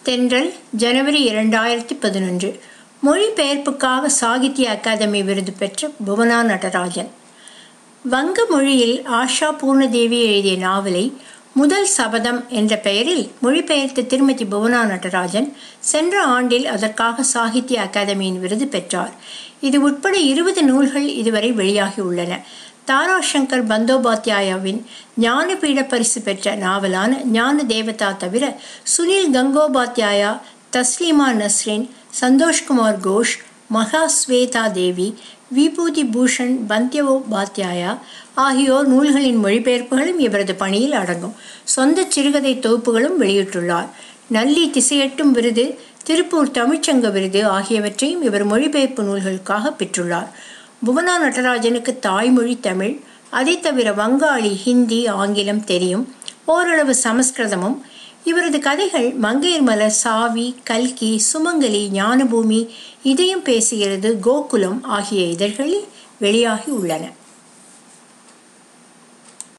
தென்றல் ஜனவரி இரண்டாயிரத்தி பதினொன்று மொழிபெயர்ப்புக்காக சாகித்ய அகாதமி விருது பெற்ற புவனா நடராஜன் வங்க மொழியில் ஆஷா பூர்ணதேவி எழுதிய நாவலை முதல் சபதம் என்ற பெயரில் மொழிபெயர்த்த திருமதி புவனா நடராஜன் சென்ற ஆண்டில் அதற்காக சாகித்ய அகாதமியின் விருது பெற்றார் இது உட்பட இருபது நூல்கள் இதுவரை வெளியாகியுள்ளன தாராசங்கர் பந்தோபாத்யாயாவின் ஞானபீட பரிசு பெற்ற நாவலான ஞான தேவதா தவிர சுனில் கங்கோபாத்யாயா தஸ்லீமா நஸ்ரின் சந்தோஷ்குமார் கோஷ் மகா ஸ்வேதா தேவி விபூதி பூஷன் பந்தியோபாத்யாயா ஆகியோர் நூல்களின் மொழிபெயர்ப்புகளும் இவரது பணியில் அடங்கும் சொந்த சிறுகதை தொகுப்புகளும் வெளியிட்டுள்ளார் நல்லி திசையட்டும் விருது திருப்பூர் தமிழ்ச்சங்க விருது ஆகியவற்றையும் இவர் மொழிபெயர்ப்பு நூல்களுக்காக பெற்றுள்ளார் புவனா நடராஜனுக்கு தாய்மொழி தமிழ் அதை தவிர வங்காளி ஹிந்தி ஆங்கிலம் தெரியும் ஓரளவு சமஸ்கிருதமும் இவரது கதைகள் மங்கையர் மலர் சாவி கல்கி சுமங்கலி ஞானபூமி இதயம் பேசுகிறது கோகுலம் ஆகிய இதழ்களில் வெளியாகி உள்ளன